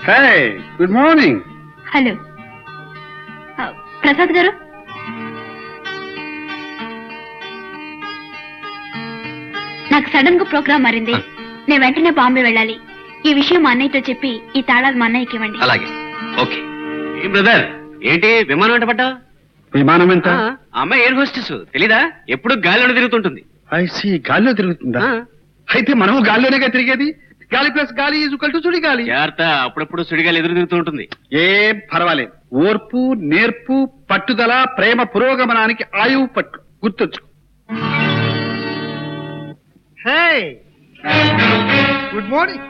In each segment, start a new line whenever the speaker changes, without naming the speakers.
Hey good morning
hello ఆ, ప్రసాద్ గారు నాకు సడన్ గా ప్రోగ్రామ్ మారింది నేను వెంటనే బాంబే వెళ్ళాలి ఈ విషయం మా అన్నయ్యతో చెప్పి ఈ తాళాలు మా అన్నయ్యకి ఇవ్వండి
అలాగే ఓకే ఏం బ్రదర్ ఏంటి విమానం వెంట పడ్డా
విమానం ఎంత
అమ్మాయి ఎయిర్ హోస్టెస్ తెలీదా ఎప్పుడు గాలిలో తిరుగుతుంటుంది
ఐసి గాలిలో తిరుగుతుందా
ఆ,
అయితే మనము గాలిలోనేగా తిరిగేది గాలి ప్లస్ గాలి ఈజుకల్ టు సుడి గాలి
జాగ్రత్త అప్పుడప్పుడు సుడిగాలి ఎదురు తిరుగుతూ ఉంటుంది
ఏం పర్వాలేదు ఓర్పు నేర్పు పట్టుదల ప్రేమ పురోగమనానికి ఆయువు పట్టు గుర్తుంచుకో
హే గుడ్ మార్నింగ్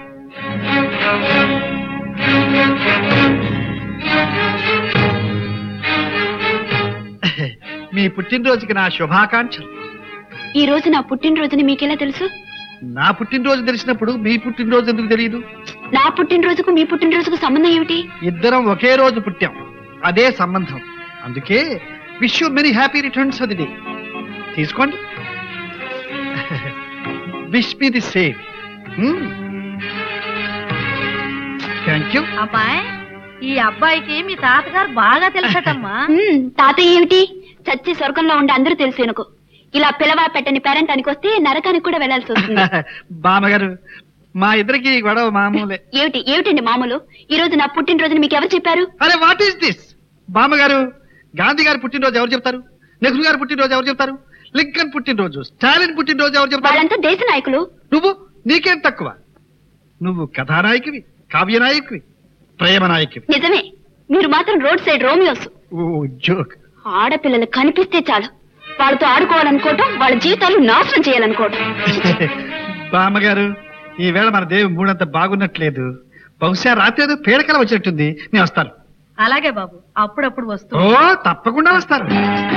మీ పుట్టినరోజుకి నా శుభాకాంక్షలు
ఈ రోజు నా పుట్టినరోజుని మీకెలా తెలుసు
నా పుట్టినరోజు తెలిసినప్పుడు మీ పుట్టినరోజు ఎందుకు తెలియదు
నా పుట్టినరోజుకు మీ పుట్టినరోజుకు సంబంధం ఏమిటి
ఇద్దరం ఒకే రోజు పుట్టాం అదే సంబంధం అందుకే wish you many happy returns of the day తీసుకోండి wish me the same thank you
అమ్మాయి ఈ అబ్బాయికి మీ తాతగారు బాగా తెలుసటమ్మా
హ్మ్, తాతయ్య ఏమిటి చచ్చి స్వర్గంలో ఉండి అందరూ తెలుసు ఎనుకో ఇలా పిలవా పెట్టని పేరెంటానికి వస్తే నరకానికి కూడా వెళ్లాల్సి వస్తుంది
బామ్మగారు మా ఇద్దరికి ఈ గొడవ మామూలే
ఏమిటి ఏమిటండి మామూలు ఈ రోజు నా పుట్టినరోజుని మీకు ఎవరు చెప్పారు
అరే వాట్ ఈస్ దిస్ బామ్మగారు గాంధీ గారి పుట్టినరోజు ఎవరు చెప్తారు నెహ్రూ గారి పుట్టినరోజు ఎవరు చెప్తారు లింకన్ పుట్టినరోజు స్టాలిన్ పుట్టినరోజు ఎవరు చెప్తారు
వాళ్ళంతా దేశ నాయకులు
నువ్వు నీకేం తక్కువ నువ్వు కథానాయకువి కావ్యనాయకువి ప్రేమ నాయకువి
నిజమే మీరు మాత్రం రోడ్ సైడ్ రోమియోస్
ఓ జోక్
ఆడపిల్లలు కనిపిస్తే చాలు వాళ్ళతో ఆడుకోవాలనుకోవటం వాళ్ళ జీవితాలు నాశనం చేయాలనుకోవటం
బామ్మగారు ఈవేళ మన దేవి మూడంత బాగున్నట్లేదు బహుశా రాత్రి ఏదో పీడకల వచ్చినట్టుంది నేను వస్తాను
అలాగే బాబు అప్పుడప్పుడు వస్తూ
ఓ తప్పకుండా వస్తాను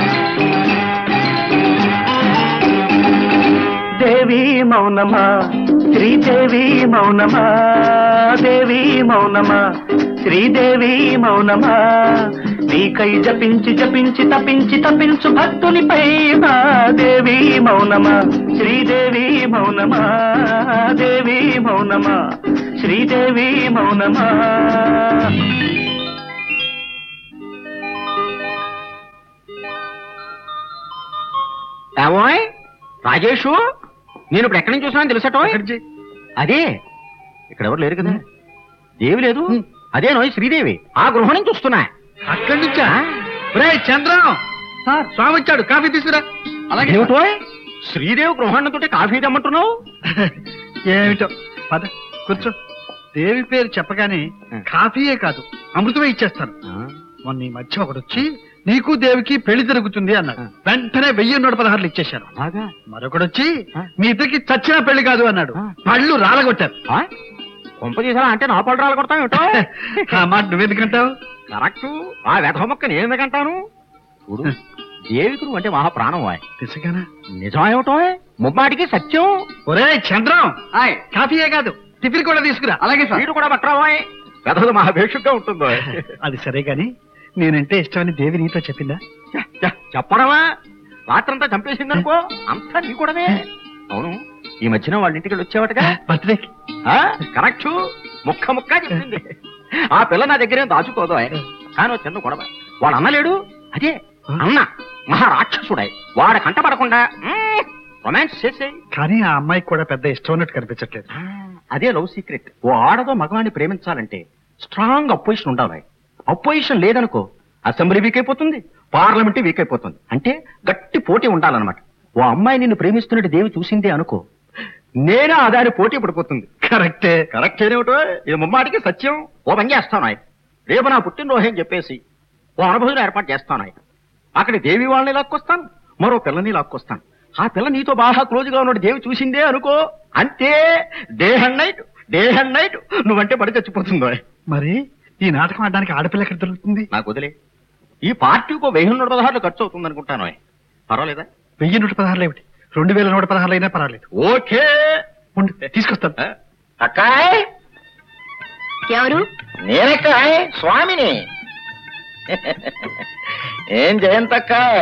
దేవి మౌనమా శ్రీదేవి మౌనమా దేవి మౌనమా శ్రీదేవి మౌనమా నీకై జపించి జపించి తపించి తపించు భక్తునిపై మా దేవి మౌనమా శ్రీదేవి మౌనమా దేవి మౌనమా శ్రీదేవి మౌనమా
ఏమోయ్ రాజేషు నేను ఇప్పుడు ఎక్కడి నుంచి చూసినా తెలుసటో
ఎక్కడి నుంచి?
అదే ఇక్కడ ఎవరు లేరు కదా దేవి లేదు
హ్మ్.
అదే నోయ్ శ్రీదేవి ఆ గృహం నుంచి వస్తున్నా
అక్కడి నుంచా రే చంద్రం స్వామి వచ్చాడు కాఫీ తీసుకురా
అలాగే ఏమిటోయ్ శ్రీదేవి గృహాన్ని కాఫీ తెమ్మంటున్నావు
ఏమిటో పద కూర్చో దేవి పేరు చెప్పగానే కాఫీయే కాదు అమృతమే ఇచ్చేస్తాను మొన్న ఈ మధ్య ఒకడు వచ్చి నీకు దేవికి పెళ్లి జరుగుతుంది అన్నాడు వెంటనే వెయ్యి నూట పదహారులు ఇచ్చేశాను
అలాగా
మరొకడు వచ్చి
ఆ.
మీ ఇద్దరికి చచ్చిన పెళ్లి కాదు అన్నాడు
ఆ.
పళ్ళు రాలగొట్టారు
ఆ? కొంప తీసారా అంటే నా పళ్ళు రాలు కొడతావు ఏమిటో
ఆ మాట నువ్వెందుకంటావు
కరెక్ట్ ఆ వెధ మొక్క నేను ఎందుకంటాను చూడు దేవికుడు అంటే మహా ప్రాణం వాయ్
నిజంగానా
నిజం ఏమిటో ముమ్మాటికి సత్యం
ఒరే చంద్రం కాఫీయే కాదు టిఫిన్ కూడా తీసుకురా అలాగే
వీడు కూడా పట్టరావాయ్ వెధలు మహా భేషుగ్గా ఉంటుందో
అది సరే గాని నేనంటే ఇష్టమని దేవి నీతో చెప్పిందా
ఛ, ఛ, చెప్పడమా రాత్రంతా చంపేసిందనుకో అంతా నీ కూడానే అవును ఈ మధ్యన వాళ్ళ ఇంటికి వెళ్ళి వచ్చావటగా
బర్త్డే
ఆ, కరెక్ట్ ముక్క ముక్క చెప్పింది ఆ పిల్ల నా దగ్గరే దాచుకోదు కానీ ఓ చిన్న గొడవ వాడు అన్నలేడు అదే అన్న మహారాక్షసుడాయి వాడ కంట పడకుండా రొమాన్స్ చేసేయి
కానీ ఆ అమ్మాయికి కూడా పెద్ద ఇష్టం ఉన్నట్టు కనిపించట్లేదు
ఆ, అదే లవ్ సీక్రెట్ ఓ ఆడదో మగవాడిని ప్రేమించాలంటే స్ట్రాంగ్ అపోజిషన్ ఉండాలి అపోజిషన్ లేదనుకో అసెంబ్లీ వీక్ అయిపోతుంది పార్లమెంట్ వీక్ అయిపోతుంది అంటే గట్టి పోటీ ఉండాలన్నమాట ఓ అమ్మాయి నిన్ను ప్రేమిస్తున్నట్టు దేవి చూసిందే అనుకో నేనే ఆ దాని పోటీ పడిపోతుంది
కరెక్టే
కరెక్ట్ ఏమిటో ఇది ముమ్మాటికి సత్యం ఓ పని చేస్తాను ఆయన రేపు నా పుట్టినరోజు అని చెప్పేసి ఓ అనుభవం ఏర్పాటు చేస్తాను ఆయన అక్కడ దేవి వాళ్ళని లాక్కొస్తాను మరో పిల్లని లాక్కొస్తాను ఆ పిల్ల నీతో బాగా క్లోజ్ గా ఉన్నాడు దేవి చూసిందే అనుకో అంతే day and night day and night నువ్వంటే పడి చచ్చిపోతుందో
మరి ఈ నాటకం ఆడడానికి ఆడపిల్ల ఎక్కడ దొరుకుతుంది
నాకు వదిలే ఈ పార్టీకి ఓ వెయ్యి నూట పదహారులు ఖర్చు అవుతుంది అనుకుంటాను పర్వాలేదా
వెయ్యి నూట పదహారులు ఏమిటి రెండు వేల నూట పదహారులు అయినా పర్వాలేదు
ఓకే
ఉండు, తీసుకొస్తాను
అక్కాయ్
ఎవరు
నేనక్కాయ్ స్వామిని ఏం జయంతక్కాయ్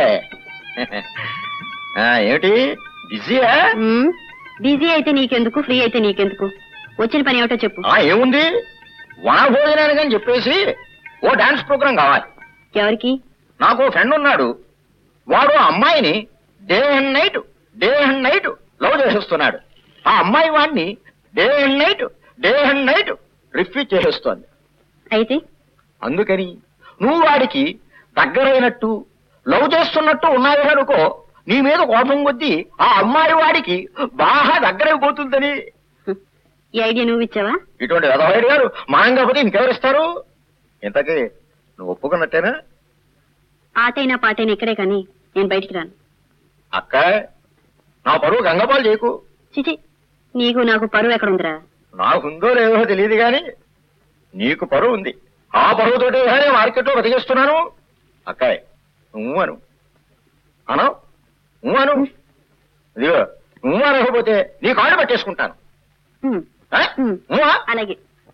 ఏమిటి బిజీయా
బిజీ అయితే నీకెందుకు ఫ్రీ అయితే నీకెందుకు వచ్చిన పని ఏమిటో చెప్పు
ఏముంది వనభోజనానికి అని చెప్పేసి ఓ డాన్స్ ప్రోగ్రాం కావాలి
ఎవరికి
నాకు ఓ ఫ్రెండ్ ఉన్నాడు వాడు ఆ అమ్మాయిని day and night day and night love చేసేస్తున్నాడు ఆ అమ్మాయి వాడిని day and night day and night refuse చేసేస్తోంది
అయితే
అందుకని నువ్వు వాడికి దగ్గరైనట్టు లవ్ చేస్తున్నట్టు ఉన్నావే అనుకో నీ మీద కోపం కొద్దీ ఆ అమ్మాయి వాడికి బాగా దగ్గరైపోతుందని
ఈ ఐడియా నువ్వు ఇచ్చావా
ఇటువంటి రథవాడి గారు మనం కాకపోతే ఇంకెవరిస్తారు ఇంతకీ నువ్వు ఒప్పుకున్నట్టేనా
ఆటైనా పాటైనా ఇక్కడే కానీ నేను బయటికి రాను
అక్క నా పరువు గంగపాలు చేయకు
చిచి నీకు నాకు పరువు ఎక్కడ ఉందిరా
నాకుందో లేదో తెలియదు గాని నీకు పరువు ఉంది ఆ పరువుతోటి కానీ మార్కెట్లో బతికిస్తున్నాను అక్కాయ్ నువ్వు అను అను నువ్వు అను ఇదిగో నువ్వు అనకపోతే నీ కాళ్ళు పట్టేసుకుంటాను
ఉమ్,
ఆ?
ఉమ్.
నువ్వా?
అలాగే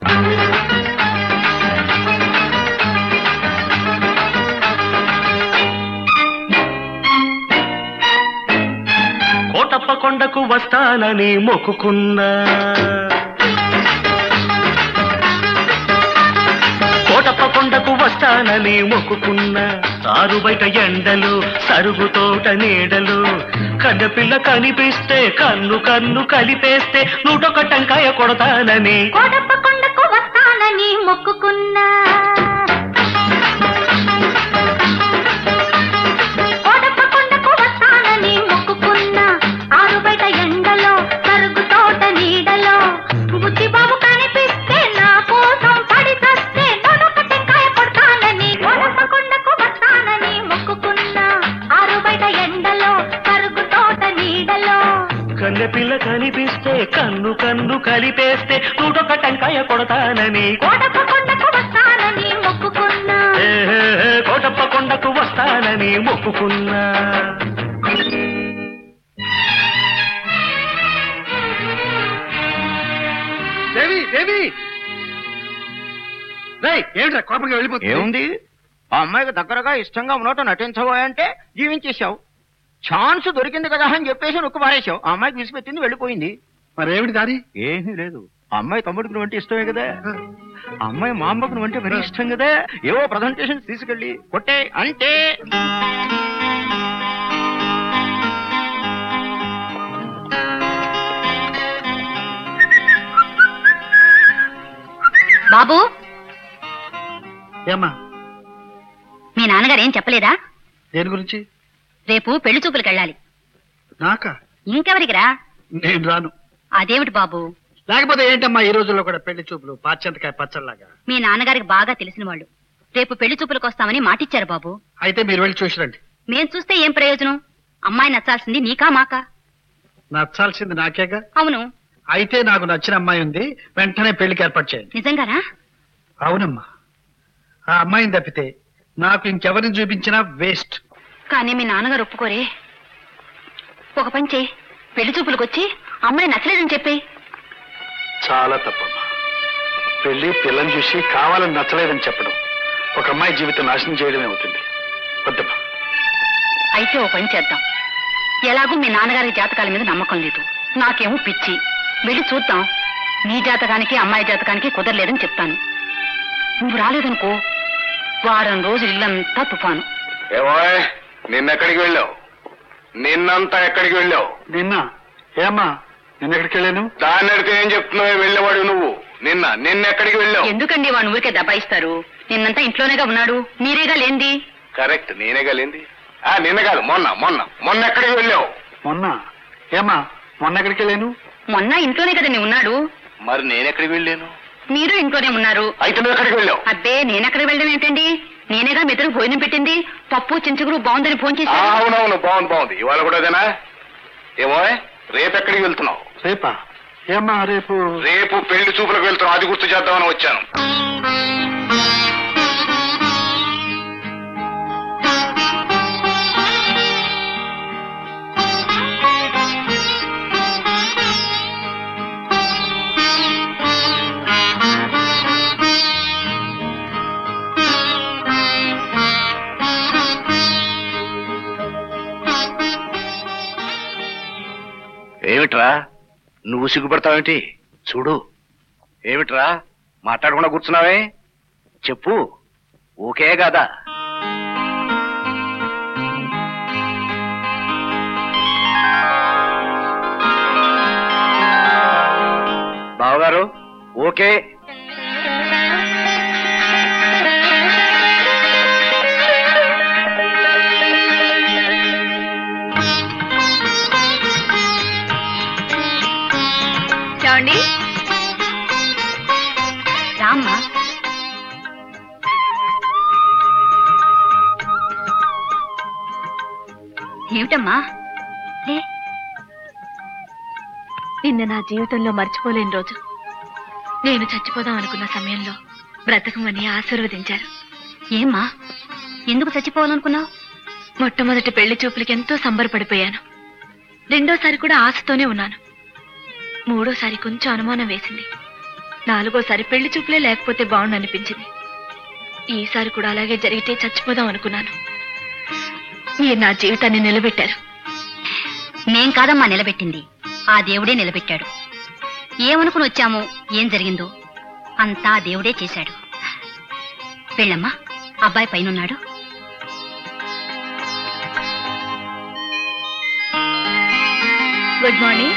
కోటప్ప కొండకు వస్తానని మొక్కుకున్నా కోటప్ప కొండకు వస్తానని మొక్కుకున్నా సారు బయట ఎండలు సరుగు తోట నీడలు కన్నపిల్ల కనిపిస్తే కన్ను కన్ను కలిపేస్తే నూటొక టంకాయ కొడతానని
కోటప్ప కొండకు వస్తానని మొక్కుకున్నా కోటప్ప కొండకు వస్తానని మొక్కుకున్నా ఆరు బయట ఎండలో సరుగు తోట నీడలో బుద్ధి బాబు కనిపిస్తే నా కోసం పడి చస్తే నొడొక టెంకాయ కొడతానని కోటప్ప కొండకు వస్తానని మొక్కుకున్నా ఆరు బయట ఎండలో సరుగు తోట నీడలో
కన్నెపిల్ల కనిపిస్తే కన్ను కన్ను కలిపేస్తే నూటొక టంకాయ కొడతానని
కోటప్ప కొండకు వస్తానని మొక్కుకున్నా
ఏ, కోటప్ప కొండకు వస్తానని మొక్కుకున్నా
దేవి దేవి రేయ్ ఏమిట్రా కోపంగా వెళ్ళిపోతుంది
ఏముంది ఆ అమ్మాయికి దగ్గరగా ఇష్టంగా ఉన్నట్టు నటించబోయంటే జీవించేశావు ఛాన్స్ దొరికింది కదా అని చెప్పేసి నొక్కు మారేశావు ఆ అమ్మాయికి విసిపెట్టింది వెళ్ళిపోయింది
మరి ఏమిటి దారి
ఏమీ లేదు ఆ అమ్మాయి తమ్ముడికి నువ్వంటే ఇష్టమే కదా ఆ అమ్మాయి మా అమ్మకు నువ్వంటే మరీ ఇష్టం కదా ఏవో ప్రజెంటేషన్ తీసుకెళ్ళి కొట్టే అంటే
బాబు
ఏమ్మా
మీ నాన్నగారు ఏం చెప్పలేదా
దేని గురించి
రేపు పెళ్లి చూపులకు వెళ్ళాలి
నాకా
ఇంకెవరికిరా
నేను రాను
అదేమిటి బాబు
లేకపోతే ఏంటమ్మా ఈ రోజుల్లో కూడా పెళ్లి చూపులు పాచంతకాయ పచ్చళ్ళలాగా
మీ నాన్నగారికి బాగా తెలిసిన వాళ్ళు రేపు పెళ్లి చూపులకు వస్తామని మాటిచ్చారు బాబు
అయితే మీరు వెళ్ళి చూసిరండి
మేం చూస్తే ఏం ప్రయోజనం అమ్మాయి నచ్చాల్సింది నీకా మాకా
నచ్చాల్సింది నాకేగా
అవును
అయితే నాకు నచ్చిన అమ్మాయి ఉంది వెంటనే పెళ్లికి ఏర్పాటు చేయండి
నిజంగానా
అవునమ్మా ఆ అమ్మాయిని తప్పితే నాకు ఇంకెవరిని చూపించినా వేస్ట్
కానీ మీ నాన్నగారు ఒప్పుకోరే ఒక పని చేయి పెళ్లి చూపులకు వచ్చి అమ్మాయి నచ్చలేదని చెప్పి
చాలా తప్పమ్మా పెళ్లి పిల్లని చూసి కావాలని నచ్చలేదని చెప్పడం ఒక అమ్మాయి జీవితం నాశనం చేయడమే అవుతుంది వద్దమ్మా
అయితే ఓ పని చేద్దాం ఎలాగూ మీ నాన్నగారి జాతకాల మీద నమ్మకం లేదు నాకేమో పిచ్చి వెళ్ళి చూద్దాం నీ జాతకానికి అమ్మాయి జాతకానికి కుదరలేదని చెప్తాను నువ్వు రాలేదనుకో వారం రోజులు ఇల్లంతా తుఫాను
ఏమోయ్ నిన్నెక్కడికి వెళ్ళావు నిన్నంతా ఎక్కడికి వెళ్ళావు
నిన్న ఏమ్మా నిన్న ఎక్కడికి వెళ్ళాను
దాన్ని అడిగితే ఏం చెప్తున్నావు వెళ్ళేవాడు నువ్వు నిన్న నిన్నెక్కడికి వెళ్ళావు
ఎందుకండి వాడు ఊరికే దబాయిస్తారు నిన్నంతా ఇంట్లోనేగా ఉన్నాడు మీరేగా లేంది
కరెక్ట్ నేనే కలింది ఆ నిన్న కాదు మొన్న మొన్న మొన్న ఎక్కడికి వెళ్ళావు
మొన్న ఏమ్మా మొన్న ఎక్కడికి వెళ్ళాను
మొన్న ఇంట్లోనే కదండి ఉన్నాడు
మరి నేనెక్కడికి వెళ్ళాను
మీరు ఇంట్లోనే ఉన్నారు
అయితే నువ్వు ఎక్కడికి వెళ్ళావు
అబ్బే నేనెక్కడ వెళ్ళడం ఏంటండి నేనేగా మెదడు భోజనం పెట్టింది పప్పు చించుగురు బాగుందని ఫోన్
ఆ,
చేశాను
అవునవును బాగుంది బాగుంది ఇవాళ కూడా అదేనా ఏమో రేపు ఎక్కడికి వెళ్తున్నావు
రేపా ఏమ్మా రేపు
రేపు పెళ్లి చూపులకు వెళ్తున్నావు అది గుర్తు చేద్దామని వచ్చాను ఏమిట్రా నువ్వు సిగ్గుపడతావేంటి చూడు ఏమిట్రా మాట్లాడకుండా కూర్చున్నావే చెప్పు ఓకే కదా బావగారు ఓకే
చూడండి
రామ్మా ఏమిటమ్మా లే
నిన్న నా జీవితంలో మర్చిపోలేని రోజు నేను చచ్చిపోదాం అనుకున్న సమయంలో బ్రతకమని ఆశీర్వదించారు
ఏమ్మా ఎందుకు చచ్చిపోవాలనుకున్నావు
మొట్టమొదటి పెళ్లి చూపులకి ఎంతో సంబరపడిపోయాను రెండోసారి కూడా ఆశతోనే ఉన్నాను మూడోసారి కొంచెం అనుమానం వేసింది నాలుగోసారి పెళ్లి చూపులే లేకపోతే బాగుండు అనిపించింది ఈసారి కూడా అలాగే జరిగితే చచ్చిపోదాం అనుకున్నాను మీరు నా జీవితాన్ని నిలబెట్టారు
మేం కాదమ్మా నిలబెట్టింది ఆ దేవుడే నిలబెట్టాడు ఏమనుకుని వచ్చామో ఏం జరిగిందో అంతా ఆ దేవుడే చేశాడు వెళ్ళమ్మా అబ్బాయి పైనున్నాడు
గుడ్ మార్నింగ్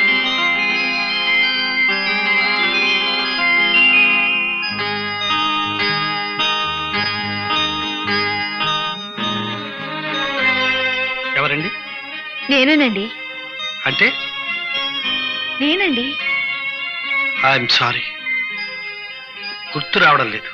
ఎవరండి
నేనేనండి
అంటే
నేనండి
ఐఎమ్ సారీ గుర్తు రావడం లేదు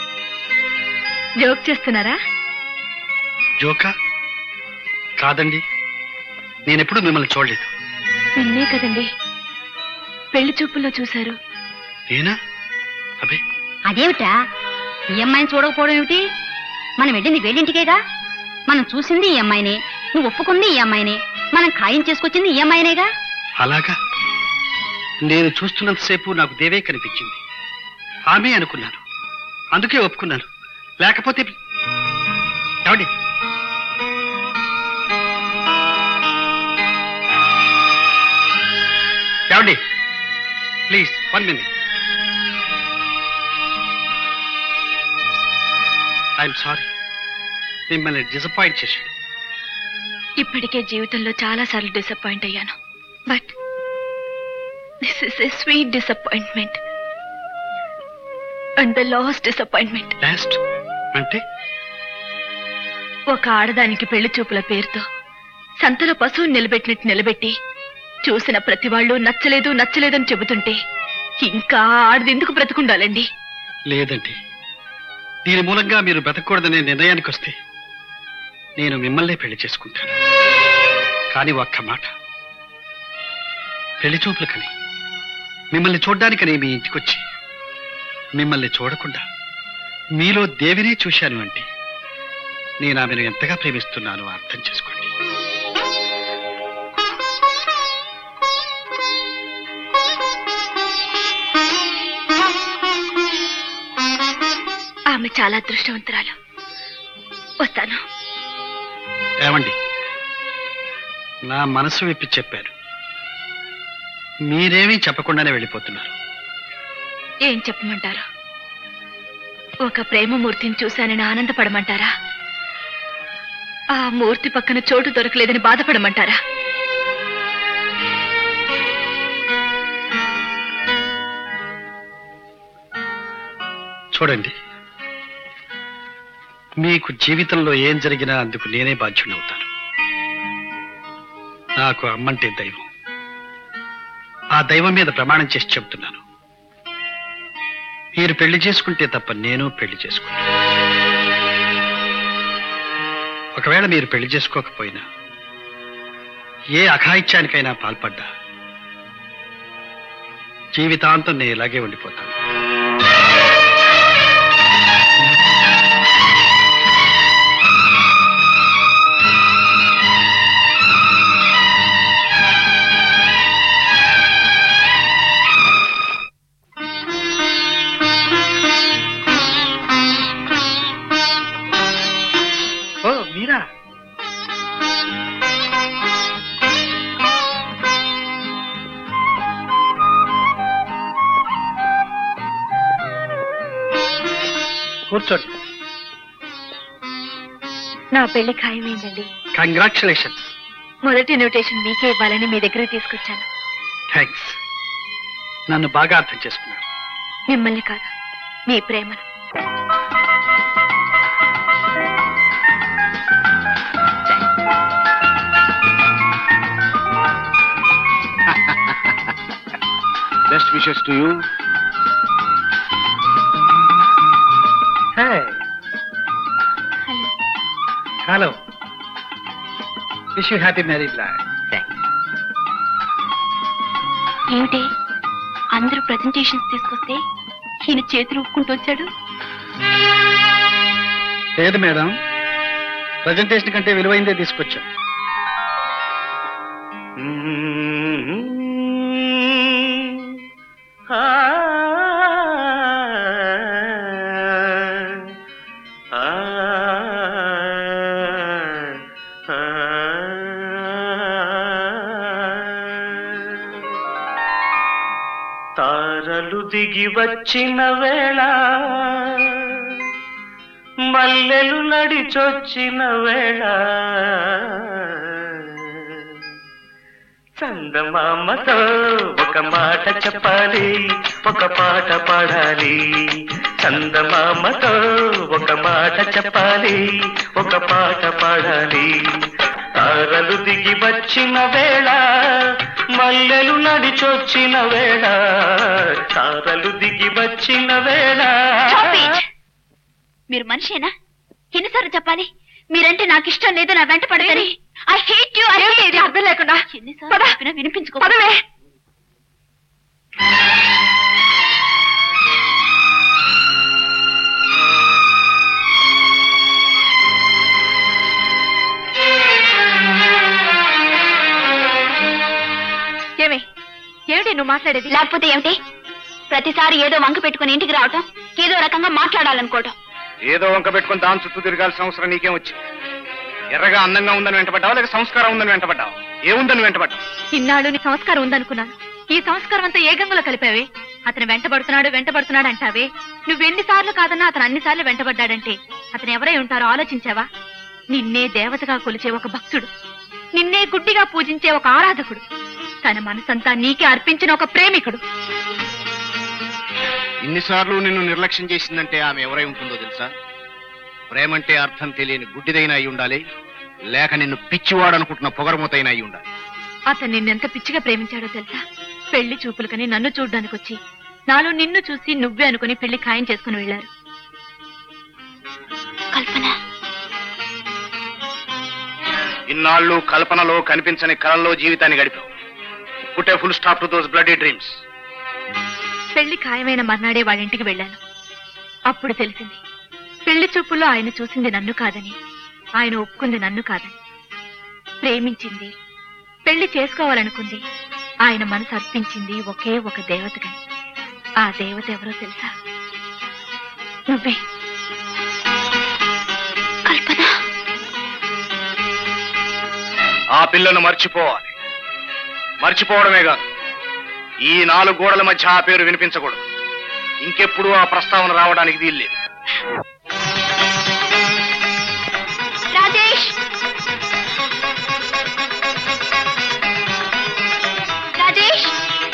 జోక్ చేస్తున్నారా
జోకా కాదండి నేనెప్పుడు మిమ్మల్ని చూడలేదు
నిన్నే కదండి పెళ్లి చూపుల్లో చూశారు
నేనా అబే
అదేమిటా ఈ అమ్మాయిని చూడకపోవడం ఏమిటి మనం వెళ్ళింది వేడింటికేగా మనం చూసింది ఈ అమ్మాయినే నువ్వు ఒప్పుకుంది ఈ అమ్మాయినే మనం ఖాయం చేసుకొచ్చింది ఈ అమ్మాయినేగా
అలాగా నేను చూస్తున్నంతసేపు నాకు దేవే కనిపించింది ఆమె అనుకున్నాను అందుకే ఒప్పుకున్నాను లేకపోతే ఏమండి ఏమండి please one minute I'm sorry మిమ్మల్ని డిసప్పాయింట్ చేశాను
ఇప్పటికే జీవితంలో చాలా సార్లు డిసప్పాయింట్ అయ్యాను but this is a sweet disappointment and the last disappointment
last అంటే
ఒక ఆడదానికి పెళ్లి చూపుల పేరుతో సంతలో పశువుని నిలబెట్టినట్టు నిలబెట్టి చూసిన ప్రతి వాళ్ళు నచ్చలేదు నచ్చలేదని చెబుతుంటే ఇంకా ఆడది ఎందుకు బ్రతుకుండాలండి
లేదండి దీని మూలంగా మీరు బ్రతకూడదనే నిర్ణయానికి వస్తే నేను మిమ్మల్నే పెళ్లి చేసుకుంటాను కానీ ఒక్క మాట పెళ్లి చూపులకని మిమ్మల్ని చూడ్డానికని మీ ఇంటికొచ్చి మిమ్మల్ని చూడకుండా మీలో దేవిని చూశాను అంటే నేను ఆమెను ఎంతగా ప్రేమిస్తున్నానో అర్థం చేసుకోండి
ఆమె చాలా అదృష్టవంతురాలు వస్తాను
ఏమండి నా మనసు విప్పి చెప్పారు మీరేమీ చెప్పకుండానే వెళ్ళిపోతున్నారు
ఏం చెప్పమంటారు ఒక ప్రేమమూర్తిని చూశానని ఆనందపడమంటారా ఆ మూర్తి పక్కన చోటు దొరకలేదని బాధపడమంటారా
చూడండి మీకు జీవితంలో ఏం జరిగినా అందుకు నేనే బాధ్యుడవుతాను నాకు అమ్మంటే దైవం ఆ దైవం మీద ప్రమాణం చేసి చెప్తున్నాను మీరు పెళ్లి చేసుకుంటే తప్ప నేను పెళ్లి చేసుకుంటాను ఒకవేళ మీరు పెళ్లి చేసుకోకపోయినా ఏ అఘాయిత్యానికైనా పాల్పడ్డా జీవితాంతం నేను ఇలాగే ఉండిపోతాను ఓ మీరా కూర్చోండి
నా పెళ్లి ఖాయమైందండి
కంగ్రాచులేషన్స్
మొదటి ఇన్విటేషన్ మీకే ఇవ్వాలని మీ దగ్గరికి తీసుకొచ్చాను
థ్యాంక్స్ నన్ను బాగా అర్థం చేసుకున్నారు
మిమ్మల్ని కాదు మీ ప్రేమను
best wishes to you
hey
hello
hello wish you happy married life
ఏమిటి అందరూ ప్రజెంటేషన్స్ తీసుకొస్తే ఈయన చేతులు ఊపుకుంటూ వచ్చాడు
లేదు మేడం ప్రజెంటేషన్ కంటే విలువైందే తీసుకొచ్చాం
తారలు దిగి వచ్చిన వేళ మల్లెలు నడిచొచ్చిన వేళ చందమామతో ఒక మాట చెప్పాలి ఒక పాట పాడాలి చందమామతో ఒక మాట చెప్పాలి ఒక పాట పాడాలి తారలు దిగి వచ్చిన వేళ మల్లెలు నడిచొచ్చిన వేళ తారలు దిగి వచ్చిన వేళ
మీరు మనిషేనా ఎన్నిసార్లు చెప్పాలి మీరంటే నాకు ఇష్టం లేదు నా వెంట పడదని ఐ హేట్ యు ఐ అర్థం లేకుండా ఎన్నిసార్లు చెప్పినా వినిపించుకో పదవే ఏమి ఏమిటి నువ్వు మాట్లాడేది లేకపోతే ఏమిటి ప్రతిసారి ఏదో వంక పెట్టుకుని ఇంటికి రావటం ఏదో రకంగా మాట్లాడాలనుకోవటం
ఏదో వంక పెట్టుకుని దాని చుట్టూ తిరగాల్సిన అవసరం నీకేం వచ్చింది ఎర్రగా అందంగా ఉందని వెంటబడ్డావా లేక సంస్కారం ఉందని వెంటబడ్డావా ఏముందని వెంటబడ్డావు
ఇన్నాళ్ళు నీ సంస్కారం ఉందనుకున్నాను ఈ సంస్కారం అంతా ఏ గంగలో కలిపావే అతను వెంటబడుతున్నాడు వెంటబడుతున్నాడు అంటావే నువ్వెన్నిసార్లు కాదన్నా అతను అన్నిసార్లు వెంటబడ్డాడంటే అతను ఎవరై ఉంటారో ఆలోచించావా నిన్నే దేవతగా కొలిచే ఒక భక్తుడు నిన్నే గుడ్డిగా పూజించే ఒక ఆరాధకుడు తన మనసంతా నీకే అర్పించిన ఒక ప్రేమికుడు
ఇన్నిసార్లు నిన్ను నిర్లక్ష్యం చేసిందంటే ఆమె ఎవరై ఉంటుందో తెలుసా ప్రేమంటే అర్థం తెలియని గుడ్డిదైనా అయి ఉండాలి లేక నిన్ను పిచ్చివాడనుకుంటున్న పొగరమూతైనా అయి ఉండాలి
అతను నిన్నెంత పిచ్చిగా ప్రేమించాడో తెలుసా పెళ్లి చూపులకని నన్ను చూడ్డానికి వచ్చి నాలో నిన్ను చూసి నువ్వే అనుకుని పెళ్లి ఖాయం చేసుకుని వెళ్లారు కల్పన
ఇన్నాళ్ళు కల్పనలో కనిపించని కళల్లో జీవితాన్ని గడిపావు పుట్టే full stop to those bloody dreams
పెళ్లి ఖాయమైన మర్నాడే వాళ్ళ ఇంటికి వెళ్ళాను అప్పుడు తెలిసింది పెళ్లి చూపుల్లో ఆయన చూసింది నన్ను కాదని ఆయన ఒప్పుకుంది నన్ను కాదని ప్రేమించింది పెళ్లి చేసుకోవాలనుకుంది ఆయన మనసు అర్పించింది ఒకే ఒక దేవతకని ఆ దేవత ఎవరో తెలుసా నువ్వే కల్పన
ఆ పిల్లను మర్చిపోవాలి మర్చిపోవడమే కాదు ఈ నాలుగు గోడల మధ్య ఆ పేరు వినిపించకూడదు ఇంకెప్పుడు ఆ ప్రస్తావన రావడానికి వీల్లేదు
రాజేష్ రాజేష్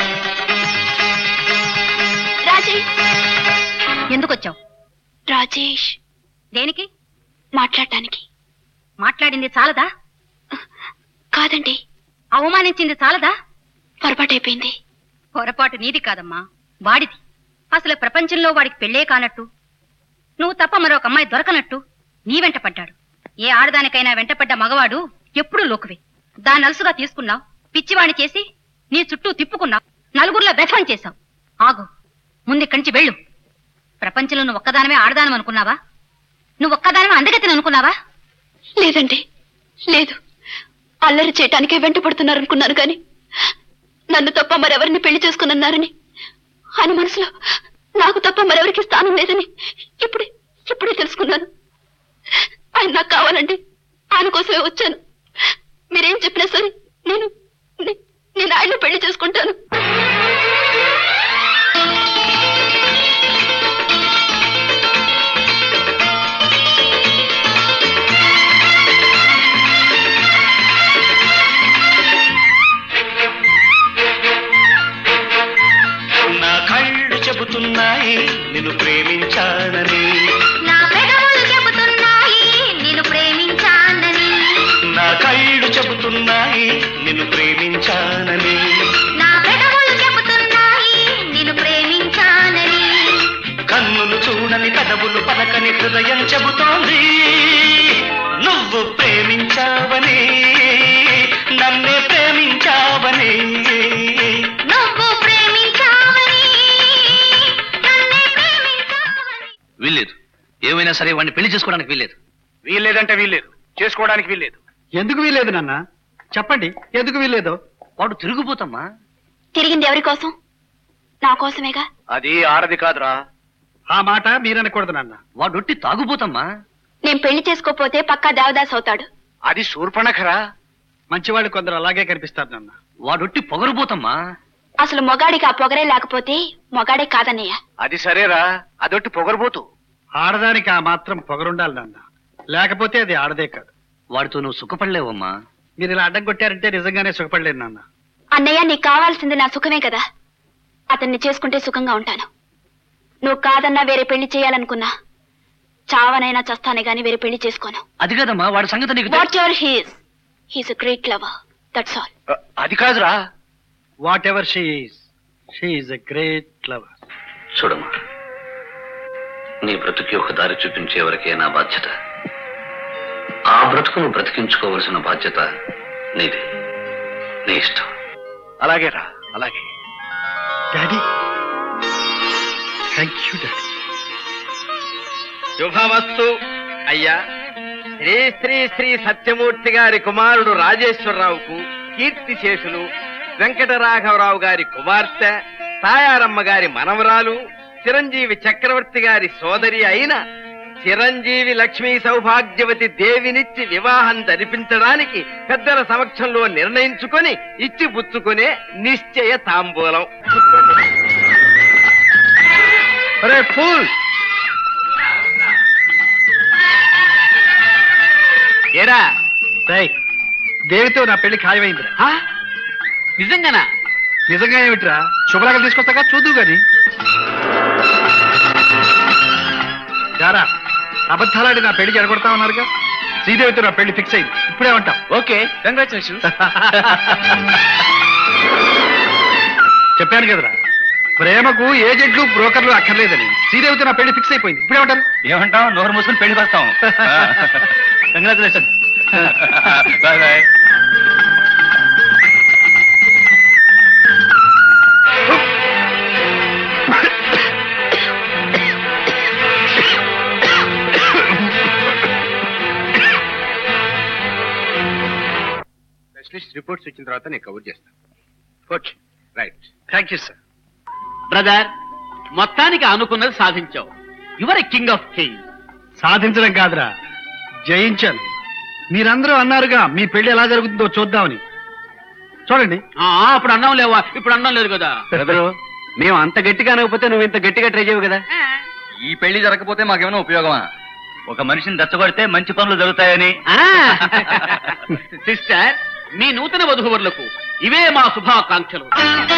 రాజేష్
ఎందుకు వచ్చావు
రాజేష్
దేనికి
మాట్లాడటానికి
మాట్లాడింది చాలదా
కాదండి
అవమానించింది చాలదా
పొరపాటైపోయింది
పొరపాటు నీది కాదమ్మా వాడిది అసలు ప్రపంచంలో వాడికి పెళ్ళే కానట్టు నువ్వు తప్ప మరొక అమ్మాయి దొరకనట్టు నీ వెంట పడ్డాడు ఏ ఆడదానికైనా వెంటపడ్డ మగవాడు ఎప్పుడూ లోకువే దాన్ని అలసుగా తీసుకున్నావు పిచ్చివాణి చేసి నీ చుట్టూ తిప్పుకున్నావు నలుగురిలో బెఫం చేశావు ఆగు ముందిక్కడి వెళ్ళు ప్రపంచంలో నువ్వు ఒక్కదానమే ఆడదానం అనుకున్నావా నువ్వు ఒక్కదానమే అందగతిని అనుకున్నావా
లేదండి లేదు అల్లరి చేయటానికే వెంట పడుతున్నారనుకున్నాను కానీ నన్ను తప్ప మరెవరిని పెళ్లి చేసుకున్నారని ఆయన మనసులో నాకు తప్ప మరెవరికి స్థానం లేదని ఇప్పుడే ఇప్పుడే తెలుసుకున్నాను ఆయన నాకు కావాలండి ఆయన కోసమే వచ్చాను మీరేం చెప్పినా సరే నేను నే- నేను ఆయన్ని పెళ్లి చేసుకుంటాను
చెబుతున్నాయి నిన్ను ప్రేమించానని
నా పెదవులు చెబుతున్నాయి నిన్ను ప్రేమించానని
నా కళ్ళు చెబుతున్నాయి నిన్ను ప్రేమించానని
నా పెదవులు చెబుతున్నాయి నిన్ను ప్రేమించానని
కన్నులు చూడని పెదవులు పలకని హృదయం చెబుతోంది నువ్వు ప్రేమించావని నన్నే ప్రేమించావని
నువ్వు ప్రేమించావని నన్నే ప్రేమించావని
వీల్లేదు ఏమైనా సరే వాడిని పెళ్లి చేసుకోవడానికి వీల్లేదు
వీల్లేదంటే వీల్లేదు చేసుకోవడానికి వీల్లేదు
ఎందుకు వీల్లేదు నాన్న చెప్పండి ఎందుకు వీల్లేదు
వాడు తిరిగిపోతమ్మా
తిరిగింది ఎవరి కోసం నా కోసమేగా
అది ఆడది కాదురా
ఆ మాట మీరనకూడదు నాన్న
వాడు ఒట్టి తాగుపోతమ్మా
నేను పెళ్లి చేసుకోపోతే పక్కా దేవదాస్ అవుతాడు
అది శూర్పణఖరా
మంచివాళ్ళు కొందరు అలాగే కనిపిస్తారు నాన్న
వాడొట్టి పొగరుపోతమ్మా
అసలు మొగాడికి ఆ పొగరే లేకపోతే మొగాడే కాదన్నయ్య
అది సరేరా అదొట్టి పొగరబోతు
ఆడదానికి ఆ మాత్రం పొగరుండాలి నాన్న లేకపోతే అది ఆడదే కాదు
వాడితో నువ్వు సుఖపడలేవమ్మా
మీరు ఇలా అడ్డం కొట్టారంటే నిజంగానే సుఖపడలేను నాన్న
అన్నయ్య నీకు కావాల్సింది నా సుఖమే కదా అతన్ని చేసుకుంటే సుఖంగా ఉంటాను నువ్వు కాదన్నా వేరే పెళ్లి చేయాలనుకున్నా చావనైనా చస్తానే గాని వేరే పెళ్లి చేసుకోను
అది కదమ్మా వాడి సంగతి నీకు తె-
whatever he's he's a great lover that's all
అ- అది కాదురా
వాట్ ఎవర్ she's she's a great lover
చూడమ్మా నీ బ్రతుకి ఒక దారి చూపించే వరకే నా బాధ్యత ఆ బ్రతుకును బ్రతికించుకోవలసిన బాధ్యత నీది నీ ఇష్టం
అలాగే రా అలాగే
డాడీ థ్యాంక్ యూ డాడీ
శుభమస్తు అయ్యా శ్రీ శ్రీ శ్రీ సత్యమూర్తి గారి కుమారుడు రాజేశ్వరరావుకు కీర్తిశేషులు వెంకటరాఘవరావు గారి కుమార్తె తాయారమ్మ గారి మనవరాలు చిరంజీవి చక్రవర్తి గారి సోదరి అయిన చిరంజీవి లక్ష్మీ సౌభాగ్యవతి దేవినిచ్చి వివాహం జరిపించడానికి పెద్దల సమక్షంలో నిర్ణయించుకొని ఇచ్చి పుచ్చుకునే నిశ్చయ తాంబూలం
అరే ఫూల్
ఏరా
రేయ్ దేవితో నా పెళ్లి ఖాయమైందిరా
ఆ? నిజంగానా
నిజంగా ఏమిట్రా శుభ్రంగా తీసుకొస్తాగా చూద్దు గాని యారా అబద్ధాలాడి నా పెళ్లి జరగొడతా ఉన్నారుగా శ్రీదేవితో నా పెళ్లి ఫిక్స్ అయింది ఇప్పుడే ఉంటాం
ఓకే కంగ్రాచులేషన్
చెప్పాను కదరా ప్రేమకు ఏజెంట్లు బ్రోకర్లు అక్కర్లేదని శ్రీదేవితో నా పెళ్లి ఫిక్స్ అయిపోయింది ఇప్పుడే ఉంటారు
ఏమంటావు నోరు మూసుకుని పెళ్లికి వస్తాం
congratulation
bye bye
specialist reports వచ్చిన తర్వాత నేను కవర్ చేస్తాను okay right
thank you sir
brother మొత్తానికి అనుకున్నది సాధించావు యువర్ కింగ్ ఆఫ్ కింగ్
సాధించడం కాదురా జయించాను మీరందరూ అన్నారుగా మీ పెళ్లి ఎలా జరుగుతుందో చూద్దామని చూడండి
అప్పుడు అన్నం లేవా ఇప్పుడు అన్నం లేదు కదా
మేము అంత గట్టిగా అనకపోతే నువ్వు ఇంత గట్టిగా ట్రై చేయవు కదా
ఈ పెళ్లి జరగకపోతే మాకేమైనా ఉపయోగమా ఒక మనిషిని దచ్చగొడితే మంచి పనులు జరుగుతాయని
సిస్టర్ మీ నూతన వధువరులకు ఇవే మా శుభాకాంక్షలు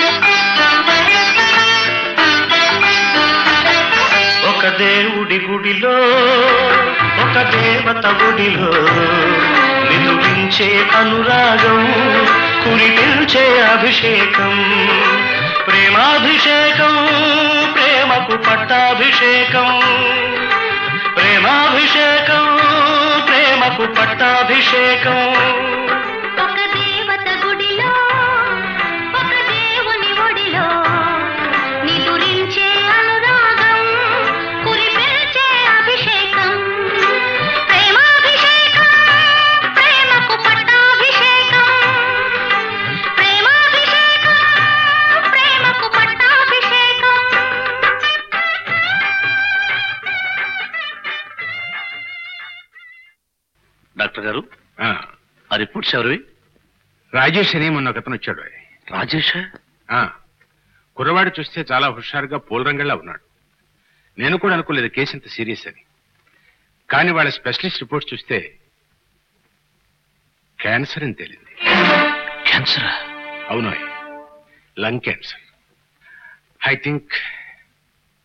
ఒక దేవుడి గుడిలో ఒక దేవత గుడిలో నిలువించే అనురాగం కురిపించే అభిషేకం ప్రేమాభిషేకం ప్రేమకు పట్టాభిషేకం ప్రేమాభిషేకం ప్రేమకు పట్టాభిషేకం
ఒక దేవత గుడిలో ఒక దేవుని ఒడిలో నిదురించే అనురాగం కురిపించే అభిషేకం ప్రేమాభిషేకం ప్రేమకు పట్టాభిషేకం ప్రేమాభిషేకం ప్రేమకు పట్టాభిషేకం
డాక్టర్ గారు ఆ రిపోర్ట్స్ ఎవరివి
రాజేష్ అని మొన్న ఒకతను వచ్చాడు
రాజేష్
ఆ, కుర్రవాడు చూస్తే చాలా హుషారుగా పూలరంగల్లా ఉన్నాడు నేను కూడా అనుకోలేదు కేసు ఇంత సీరియస్ అని కానీ వాళ్ళ స్పెషలిస్ట్ రిపోర్ట్ చూస్తే క్యాన్సర్ అని తేలింది
క్యాన్సర్
అవును లంగ్ క్యాన్సర్ ఐ థింక్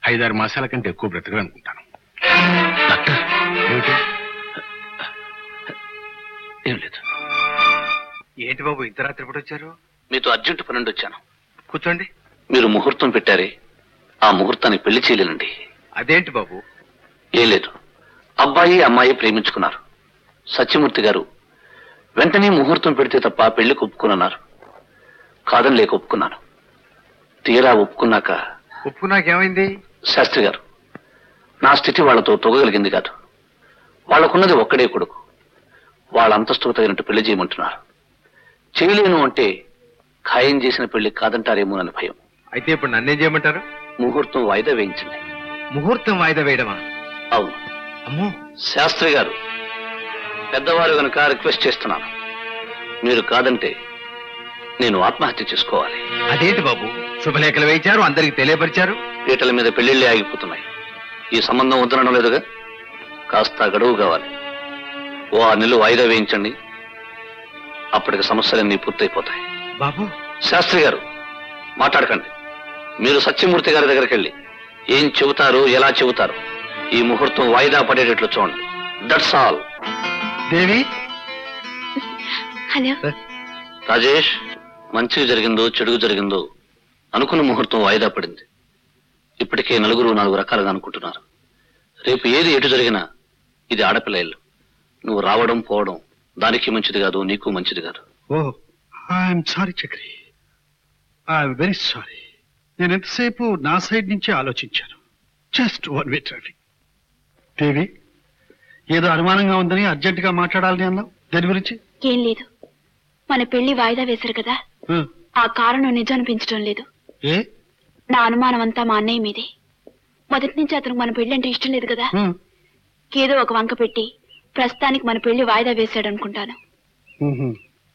ఐదారు మాసాల కంటే ఎక్కువ బ్రతకలనుకుంటాను
డాక్టర్
ఏమిటి
ఏం లేదు
ఏంటి బాబు ఇంత రాత్రి ఎప్పుడు వచ్చారు
మీతో అర్జెంట్ పని నుండి వచ్చాను
కూర్చోండి
మీరు ముహూర్తం పెట్టారే ఆ ముహూర్తాన్ని పెళ్లి చేయలేనండి
అదేంటి బాబు
ఏం లేదు అబ్బాయి అమ్మాయి ప్రేమించుకున్నారు సత్యమూర్తి గారు వెంటనే ముహూర్తం పెడితే తప్ప పెళ్లికి ఒప్పుకున్నారు కాదని లేక ఒప్పుకున్నాను తీరా ఒప్పుకున్నాక
ఉప్పు నాకేమైంది
శాస్త్రి గారు నా స్థితి వాళ్లతో తొగగలిగింది కాదు వాళ్ళకున్నది ఒక్కడే కొడుకు వాళ్ళ అంతస్తుకు తగినట్టు పెళ్లి చేయమంటున్నారు చేయలేను అంటే ఖాయం చేసిన పెళ్లి కాదంటారేమోనని భయం
అయితే ఇప్పుడు నన్నేం చేయమంటారు
ముహూర్తం వాయిదా వేయించండి
ముహూర్తం వాయిదా వేయడమా
అవును
అమ్మో
శాస్త్రి గారు పెద్దవారు కనుక రిక్వెస్ట్ చేస్తున్నాను మీరు కాదంటే నేను ఆత్మహత్య చేసుకోవాలి
అదేంటి బాబు శుభలేఖలు వేయించారు అందరికి తెలియపరిచారు
పీటల మీద పెళ్లిళ్ళే ఆగిపోతున్నాయి ఈ సంబంధం వద్దనడం లేదుగా కాస్త గడువు కావాలి ఓ ఆ నెలలు వాయిదా వేయించండి అప్పటికి సమస్యలన్నీ పూర్తయిపోతాయి
బాబు
శాస్త్రి గారు మాట్లాడకండి మీరు సత్యమూర్తి గారి దగ్గరికి వెళ్ళి ఏం చెబుతారు ఎలా చెబుతారు ఈ ముహూర్తం వాయిదా పడేటట్లు చూడండి that's all
Devi
hello
Rajesh మంచిగా జరిగిందో చెడుగు జరిగిందో అనుకున్న ముహూర్తం వాయిదా పడింది ఇప్పటికే నలుగురు నాలుగు రకాలుగా అనుకుంటున్నారు రేపు ఏది ఎటు జరిగినా ఇది ఆడపిల్ల ఇల్లు నువ్వు రావడం పోవడం దానికి మంచిది కాదు నీకు మంచిది కాదు
oh I'm sorry Chakri I'm very sorry నేను ఎంతసేపు నా సైడ్ నుంచే ఆలోచించాను just one way traffic Devi ఏదో అనుమానంగా ఉందని అర్జెంట్ గా మాట్లాడాలని అన్నావు దేని గురించి
ఏం లేదు మన పెళ్లి వాయిదా వేశారు కదా
ఆ,
ఆ కారణం నిజం అనిపించడం లేదు
ఏ
నా అనుమానం అంతా మా అన్నయ్య మీదే మొదటి నుంచి అతనికి మన పెళ్లి అంటే ఇష్టం లేదు కదా
ఆ,
ఏదో ఒక వంక పెట్టి ప్రస్తుతానికి మన పెళ్లి వాయిదా వేశాడు అనుకుంటాను
మ్హూ.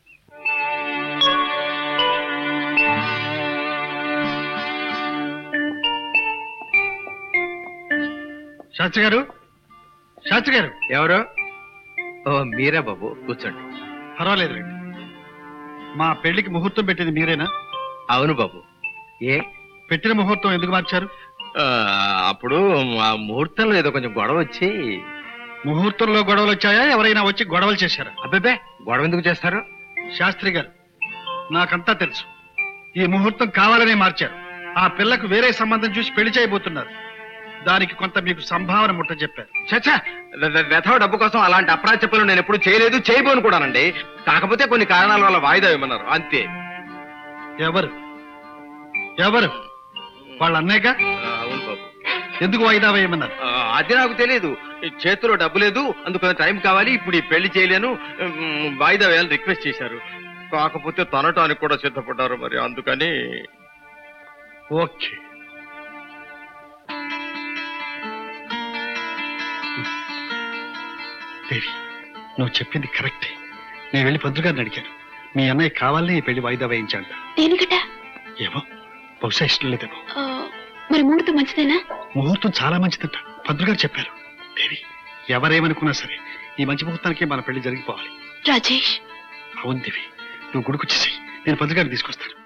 శాస్త్రి గారు శాస్త్రి గారు
ఎవరు ఓ మీరా బాబు కూర్చోండి
పర్వాలేదు మా పెళ్లికి ముహూర్తం పెట్టింది మీరేనా
అవును బాబు ఏ
పెట్టిన ముహూర్తం ఎందుకు మార్చారు
ఆ, అప్పుడు ఆ ముహూర్తంలో ఏదో కొంచెం గొడవ వచ్చి
ముహూర్తంలో గొడవలు వచ్చాయా ఎవరైనా వచ్చి గొడవలు చేశారా
అబ్బే గొడవ ఎందుకు చేస్తారు
శాస్త్రి గారు నాకంతా తెలుసు ఈ ముహూర్తం కావాలనే మార్చారు ఆ పిల్లకు వేరే సంబంధం చూసి పెళ్లి చేయబోతున్నారు దానికి కొంత మీకు సంభావన ముట్ట చెప్పారు
చచ్చా వెధవ డబ్బు కోసం అలాంటి అప్రాచ్య పనులు నేను ఎప్పుడు చేయలేదు చేయబోను కూడానండి కాకపోతే కొన్ని కారణాల వల్ల వాయిదా ఇవ్వమన్నారు అంతే
ఎవరు ఎవరు వాళ్ళ అన్నయ్యగా
ఆ, అవును బాబు
ఎందుకు వాయిదా వేయమన్నారు
ఆ, అది నాకు తెలియదు ఈ చేతిలో డబ్బు లేదు అందుకు టైం కావాలి ఇప్పుడు ఈ పెళ్లి చేయలేను ఉమ్, వాయిదా వేయాలని రిక్వెస్ట్ చేశారు కాకపోతే తనటానికి కూడా సిద్ధపడ్డారు మరి అందుకని
ఓకే దేవి నువ్వు చెప్పింది కరెక్టే నేను వెళ్ళి పంతులు గారిని అడిగాను మీ అన్నయ్య కావాలని ఈ పెళ్లి వాయిదా వేయించంట
దేనికట
ఏమో బహుశా ఇష్టం లేదేమో
ఆ, మరి ముహూర్తం మంచిదేనా
ముహూర్తం చాలా మంచిదంట పంతులు గారు చెప్పారు దేవి ఎవరేమనుకున్నా సరే ఈ మంచి ముహూర్తానికి మన పెళ్లి జరిగిపోవాలి
రాజేష్
అవును దేవి నువ్వు గుడికొచ్చేసాయి నేను పంతులు గారిని తీసుకొస్తాను